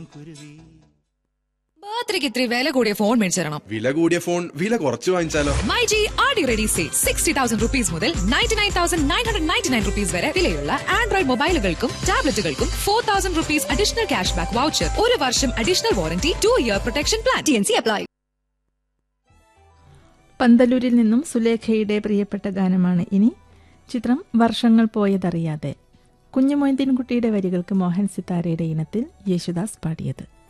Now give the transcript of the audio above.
കുരുവി ബർത്ത്ഡേക്ക് ഇത്തിരി വില കൂടിയ ഫോൺ മേടിച്ചു തരണം വില കൂടിയ ഫോൺ വില കുറച്ച് വാങ്ങിച്ചാലോ my G R D ready say sixty thousand rupees മുതൽ ninety nine thousand nine hundred ninety nine rupees വരെ വിലയുള്ള ആൻഡ്രോയിഡ് മൊബൈലുകൾക്കും ടാബ്ലറ്റുകൾക്കും four thousand rupees additional cash back voucher ഒരു വർഷം additional warranty two year protection plan T N C apply പന്തലൂരിൽ നിന്നും സുലേഖയുടെ പ്രിയപ്പെട്ട ഗാനമാണ് ഇനി ചിത്രം വർഷങ്ങൾ പോയതറിയാതെ കുഞ്ഞുമൊയ്തീൻകുട്ടിയുടെ വരികൾക്ക് മോഹൻ സിത്താരയുടെ ഇനത്തിൽ യേശുദാസ് പാടിയത്